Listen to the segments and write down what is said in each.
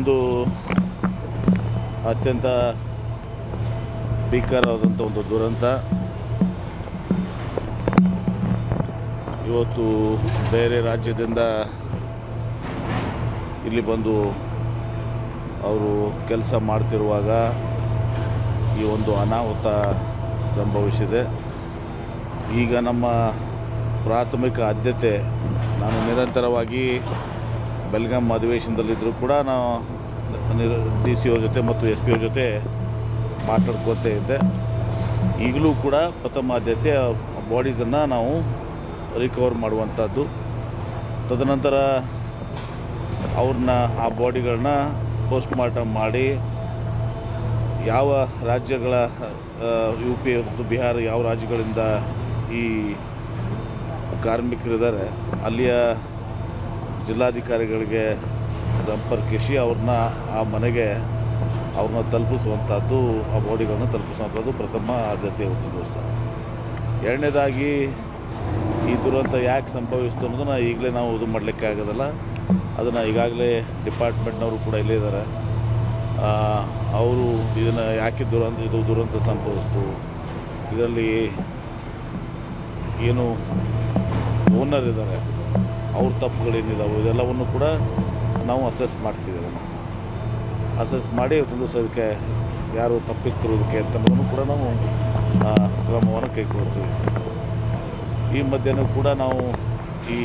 ಒಂದು ಅತ್ಯಂತ ಭೀಕರವಾದಂಥ ಒಂದು ದುರಂತ ಇವತ್ತು ಬೇರೆ ರಾಜ್ಯದಿಂದ ಇಲ್ಲಿ ಬಂದು ಅವರು ಕೆಲಸ ಮಾಡ್ತಿರುವಾಗ ಈ ಒಂದು ಅನಾಹುತ ಸಂಭವಿಸಿದೆ ಈಗ ನಮ್ಮ ಪ್ರಾಥಮಿಕ ಆದ್ಯತೆ ನಾನು ನಿರಂತರವಾಗಿ ಬೆಲ್ಗಾಮ್ ಅಧಿವೇಶನದಲ್ಲಿದ್ದರೂ ಕೂಡ ನಾವು ಡಿ ಸಿ ಅವ್ರ ಜೊತೆ ಮತ್ತು ಎಸ್ ಪಿ ಅವ್ರ ಜೊತೆ ಮಾತಾಡ್ಕೋತಾ ಇದ್ದೆ ಈಗಲೂ ಕೂಡ ಪ್ರಥಮ ಆದ್ಯತೆ ಬಾಡೀಸನ್ನು ನಾವು ರಿಕವರ್ ಮಾಡುವಂಥದ್ದು ತದನಂತರ ಅವ್ರನ್ನ ಆ ಬಾಡಿಗಳನ್ನ ಪೋಸ್ಟ್ ಮಾರ್ಟಮ್ ಮಾಡಿ ಯಾವ ರಾಜ್ಯಗಳ ಯು ಪಿ ಮತ್ತು ಬಿಹಾರ ಯಾವ ರಾಜ್ಯಗಳಿಂದ ಈ ಕಾರ್ಮಿಕರಿದ್ದಾರೆ ಅಲ್ಲಿಯ ಜಿಲ್ಲಾಧಿಕಾರಿಗಳಿಗೆ ಸಂಪರ್ಕಿಸಿ ಅವ್ರನ್ನ ಆ ಮನೆಗೆ ಅವ್ರನ್ನ ತಲುಪಿಸುವಂಥದ್ದು ಆ ಬಾಡಿಗಳನ್ನ ತಲುಪಿಸುವಂಥದ್ದು ಪ್ರಥಮ ಆದ್ಯತೆ ಇವತ್ತು ದಿವಸ ಎರಡನೇದಾಗಿ ಈ ದುರಂತ ಯಾಕೆ ಸಂಭವಿಸ್ತು ಅನ್ನೋದನ್ನು ಈಗಲೇ ನಾವು ಇದು ಮಾಡಲಿಕ್ಕೆ ಆಗೋದಿಲ್ಲ ಅದನ್ನು ಈಗಾಗಲೇ ಡಿಪಾರ್ಟ್ಮೆಂಟ್ನವರು ಕೂಡ ಇಲ್ಲೇ ಇದ್ದಾರೆ ಅವರು ಇದನ್ನು ಯಾಕೆ ದುರಂತ ಇದು ದುರಂತ ಸಂಭವಿಸ್ತು ಇದರಲ್ಲಿ ಏನು ಓನರ್ ಇದ್ದಾರೆ ಅವ್ರ ತಪ್ಪುಗಳೇನಿದಾವೆ ಇದೆಲ್ಲವನ್ನು ಕೂಡ ನಾವು ಅಸೆಸ್ ಮಾಡ್ತೀವಿ ಅದನ್ನು ಅಸೆಸ್ ಮಾಡಿ ಒಂದು ದಿವಸ ಅದಕ್ಕೆ ಯಾರು ತಪ್ಪಿಸ್ತಿರೋದಕ್ಕೆ ಅಂತನ್ನೋದನ್ನು ಕೂಡ ನಾವು ಆ, ಕ್ರಮವನ್ನು ಕೈಗೊಳ್ತೀವಿ ಈ ಮಧ್ಯನೂ ಕೂಡ ನಾವು ಈ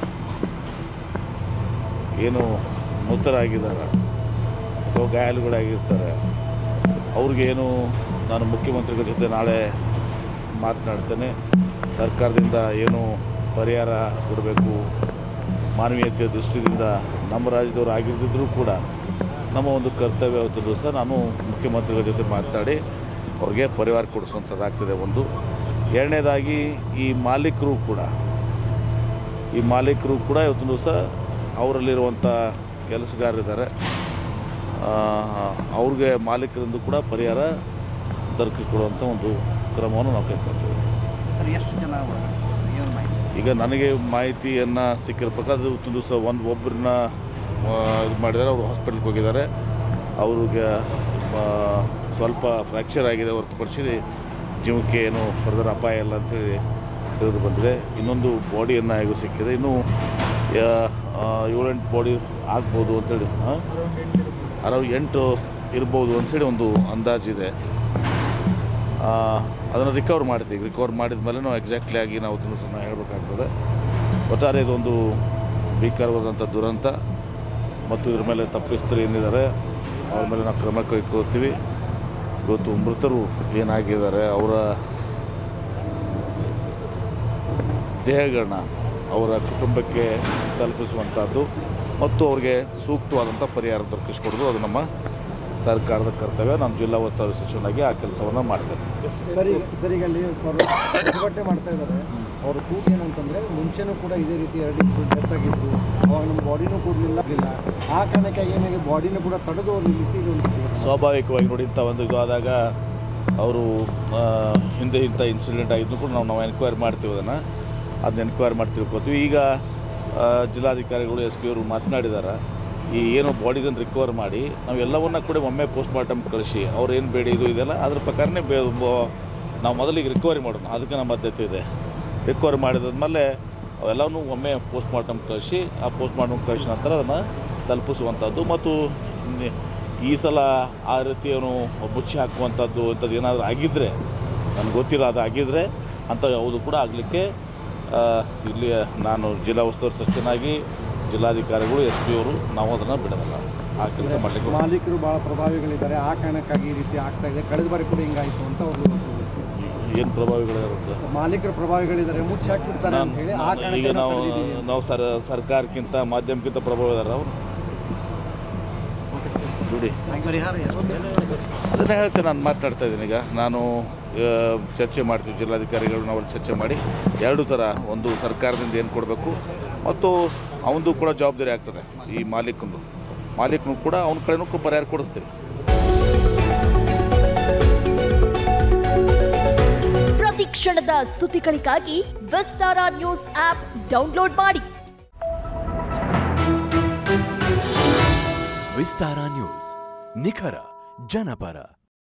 ಏನು ಮೃತರಾಗಿದ್ದಾರೆ ಅಥವಾ ಗಾಯಾಳುಗಳಾಗಿರ್ತಾರೆ ಅವ್ರಿಗೇನು ನಾನು ಮುಖ್ಯಮಂತ್ರಿಗಳ ಜೊತೆ ನಾಳೆ ಮಾತನಾಡ್ತೇನೆ ಸರ್ಕಾರದಿಂದ ಏನು ಪರಿಹಾರ ಕೊಡಬೇಕು ಮಾನವೀಯತೆಯ ದೃಷ್ಟಿಯಿಂದ ನಮ್ಮ ರಾಜ್ಯದವರು ಆಗಿದ್ದಿದ್ರೂ ಕೂಡ ನಮ್ಮ ಒಂದು ಕರ್ತವ್ಯ ಅವತ್ತು ದಿವಸ ನಾನು ಮುಖ್ಯಮಂತ್ರಿಗಳ ಜೊತೆ ಮಾತನಾಡಿ ಅವ್ರಿಗೆ ಪರಿಹಾರ ಕೊಡಿಸುವಂಥದ್ದಾಗ್ತದೆ ಒಂದು ಎರಡನೇದಾಗಿ ಈ ಮಾಲೀಕರು ಕೂಡ ಈ ಮಾಲೀಕರು ಕೂಡ ಇವತ್ತು ದಿವಸ ಅವರಲ್ಲಿರುವಂಥ ಕೆಲಸಗಾರರಿದ್ದಾರೆ ಆ, ಅವ್ರಿಗೆ ಮಾಲೀಕರಿಂದ ಕೂಡ ಪರಿಹಾರ ದೊರಕಿಕೊಡುವಂಥ ಒಂದು ಕ್ರಮವನ್ನು ನಾವು ಕೈಗೊಳ್ತೀವಿ ಸರ್ ಎಷ್ಟು ಜನ ಏನು ಮಾಹಿತಿ ಈಗ ನನಗೆ ಮಾಹಿತಿಯನ್ನು ಸಿಕ್ಕಿರೋ ಪ್ರಕಾರ ಅದು ಇವತ್ತು ದಿವಸ ಒಂದು ಒಬ್ಬರನ್ನ ಇದು ಮಾಡಿದ್ದಾರೆ ಅವರು ಹಾಸ್ಪಿಟ್ಲ್ಗೆ ಹೋಗಿದ್ದಾರೆ ಅವ್ರಿಗೆ ಆ, ಸ್ವಲ್ಪ ಫ್ರ್ಯಾಕ್ಚರ್ ಆಗಿದೆ ಹೊರತುಪಡಿಸಿ ಜೀವಕ್ಕೆ ಏನು ಫರ್ದರ್ ಅಪಾಯ ಇಲ್ಲ ಅಂತೇಳಿ ತಿಳಿದು ಬಂದಿದೆ ಇನ್ನೊಂದು ಬಾಡಿಯನ್ನು ಹೇಗೂ ಸಿಕ್ಕಿದೆ ಇನ್ನೂ ಯಾ- ಆ, ಏಳೆಂಟು ಬಾಡೀಸ್ ಆಗ್ಬೋದು ಅಂತೇಳಿ ಅರೌಂಡ್ ಎಂಟು ಇರ್ಬೋದು ಅಂಥೇಳಿ ಒಂದು ಅಂದಾಜಿದೆ ಅದನ್ನು ರಿಕವರ್ ಮಾಡ್ತೀವಿ ರಿಕವರ್ ಮಾಡಿದ ಮೇಲೆ ನಾವು ಎಕ್ಸಾಕ್ಟ್ಲಿ ಆಗಿ ನಾವು ಅದನ್ನು ಸಹ ಹೇಳಬೇಕಾಗ್ತದೆ ಒಟ್ಟಾರೆ ಇದೊಂದು ಭೀಕರವಾದಂಥ ದುರಂತ ಮತ್ತು ಇದ್ರ ಮೇಲೆ ತಪ್ಪಿಸ್ತರು ಏನಿದ್ದಾರೆ ಅವ್ರ ಮೇಲೆ ನಾವು ಕ್ರಮ ಕೈಗೊಳ್ತೀವಿ ಇವತ್ತು ಮೃತರು ಏನಾಗಿದ್ದಾರೆ ಅವರ ದೇಹಗಳನ್ನ ಅವರ ಕುಟುಂಬಕ್ಕೆ ತಲುಪಿಸುವಂಥದ್ದು ಮತ್ತು ಅವ್ರಿಗೆ ಸೂಕ್ತವಾದಂಥ ಪರಿಹಾರ ದೊರಕಿಸ್ಕೊಡೋದು ಅದು ನಮ್ಮ ಸರ್ಕಾರದ ಕರ್ತವ್ಯ ನಾನು ಜಿಲ್ಲಾ ಉಸ್ತುವಾರಿ ಸಚಿವನಾಗಿ ಆ ಕೆಲಸವನ್ನು ಮಾಡ್ತೇನೆ ಸರಿ ಸರ್ ಈಗ ಅಲ್ಲಿ ಅವರು ಪ್ರತಿಭಟನೆ ಮಾಡ್ತಾ ಇದ್ದಾರೆ ಅವ್ರ ಕೂಗು ಏನಂತಂದ್ರೆ ಮುಂಚೆನೂ ಕೂಡ ಇದೇ ರೀತಿ ಎರಡು ಡೆತ್ ಆಗಿತ್ತು ಅವಾಗ ನಮ್ಮ ಬಾಡಿನೂ ಕೂಡಲಿಲ್ಲ ಇಲ್ಲ ಆ ಕಾರಣಕ್ಕಾಗಿ ಏನಾಗಿ ಬಾಡಿನೂ ಕೂಡ ತಡೆದು ಅವ್ರು ನಿಲ್ಲಿಸಿ ಇದೊಂದು ಸ್ವಾಭಾವಿಕವಾಗಿ ನೋಡಿ ಇಂಥ ಒಂದು ಇದು ಆದಾಗ ಅವರು ಆ, ಹಿಂದೆ ಇಂಥ ಇನ್ಸಿಡೆಂಟ್ ಆಗಿದ್ದು ಕೂಡ ನಾವು ನಾವು ಎನ್ಕ್ವೈರಿ ಮಾಡ್ತೀವಿ ಅದನ್ನು ಅದನ್ನ ಎನ್ಕ್ವೈರಿ ಮಾಡಿ ತಿಳ್ಕೊತೀವಿ ಈಗ ಆ, ಜಿಲ್ಲಾಧಿಕಾರಿಗಳು ಎಸ್ ಪಿ ಅವರು ಮಾತನಾಡಿದ್ದಾರೆ ಈ ಏನು ಬಾಡಿಸನ್ನು ರಿಕವರ್ ಮಾಡಿ ನಾವು ಎಲ್ಲವನ್ನ ಕೂಡ ಒಮ್ಮೆ ಪೋಸ್ಟ್ ಮಾರ್ಟಮ್ ಕಳಿಸಿ ಅವ್ರು ಏನು ಬೇಡಿ ಇದು ಇದೆಲ್ಲ ಅದ್ರ ಪ್ರಕಾರನೇ ಬೇ ಬ- ನಾವು ಮೊದಲಿಗೆ ರಿಕವರಿ ಮಾಡೋಣ ಅದಕ್ಕೆ ನಮ್ಮ ಆದ್ಯತೆ ಇದೆ ರಿಕವರಿ ಮಾಡಿದಾದ್ಮೇಲೆ ಅವೆಲ್ಲವನ್ನೂ ಒಮ್ಮೆ ಪೋಸ್ಟ್ ಮಾರ್ಟಮ್ ಕಳಿಸಿ ಆ ಪೋಸ್ಟ್ ಮಾರ್ಟಮ್ ಕಳಿಸಿದ ನಂತರ ಅದನ್ನು ತಲುಪಿಸುವಂಥದ್ದು ಮತ್ತು ನಿ- ಈ ಸಲ ಆ ರೀತಿ ಅವನು ಮುಚ್ಚಿ ಹಾಕುವಂಥದ್ದು ಇಂಥದ್ದು ಏನಾದರೂ ಆಗಿದ್ದರೆ ನನಗೆ ಗೊತ್ತಿಲ್ಲ ಅದು ಆಗಿದ್ದರೆ ಅಂಥ ಯಾವುದು ಕೂಡ ಆಗಲಿಕ್ಕೆ ಇಲ್ಲಿ ನಾನು ಜಿಲ್ಲಾ ಉಸ್ತುವಾರಿ ಸಚಿವನಾಗಿ ಜಿಲ್ಲಾಧಿಕಾರಿಗಳು ಎಸ್ ಪಿ ಅವರು ನಾವು ಅದನ್ನು ಬಿಡೋದಿಲ್ಲ ಆ ಕೆಲಸ ಮಾಡಲಿಕ್ಕೆ ಮಾಲೀಕರು ಭಾಳ ಪ್ರಭಾವಿಗಳಿದ್ದಾರೆ ಆ ಕಾರಣಕ್ಕಾಗಿ ಈ ರೀತಿ ಆಗ್ತಾ ಇದೆ ಕಳೆದ ಬಾರಿ ಕೂಡ ಹಿಂಗಾಯಿತು ಅಂತ ಅವರು ಏನು ಪ್ರಭಾವಿಗಳಿರುತ್ತೆ ಮಾಲೀಕರ ಪ್ರಭಾವಿಗಳಿದ್ದಾರೆ ಮುಚ್ಚಿ ಹಾಕ್ಬಿಡ್ತಾರೆ ಅಂತ ಹೇಳಿ ಆ ನಾನು- ಈಗ ಕಾರಣಕ್ಕೆ ನಾವು ನಾವು ತಡೆದಿದ್ದೀವಿ ಅಂತ. ನಾವು ಸರ್ ಸರ್ಕಾರಕ್ಕಿಂತ ಮಾಧ್ಯಮಕ್ಕಿಂತ ಪ್ರಭಾವ ಇದಾರೆ ಅವರು ಬಿಡಿ ಪರಿಹಾರ ಎಷ್ಟು ಅದನ್ನೇ ಹೇಳ್ತೇನೆ ನಾನು ಮಾತಾಡ್ತಾ ಇದ್ದೀನಿ ಈಗ ನಾನು ಆ, ಚರ್ಚೆ ಮಾಡ್ತೀವಿ ಜಿಲ್ಲಾಧಿಕಾರಿಗಳು ನಾವು ಚರ್ಚೆ ಮಾಡಿ ಎರಡು ಥರ ಒಂದು ಸರ್ಕಾರದಿಂದ ಏನು ಕೊಡಬೇಕು ಮತ್ತು ಅವನದು ಕೂಡ ಜವಾಬ್ದಾರಿ ಆಗ್ತದೆ ಈ ಮಾಲೀಕಂದು ಮಾಲೀಕನು ಕೂಡ ಅವನ ಕಡೆನೂ ಕೂಡ ಪರಿಹಾರ ಕೊಡಿಸ್ತೀವಿ ಪ್ರತಿ ಕ್ಷಣದ ಸುದ್ದಿಗಳಿಗಾಗಿ ವಿಸ್ತಾರ ನ್ಯೂಸ್ ಆಪ್ ಡೌನ್ಲೋಡ್ ಮಾಡಿ ವಿಸ್ತಾರ ನ್ಯೂಸ್ ನಿಖರ ಜನಪರ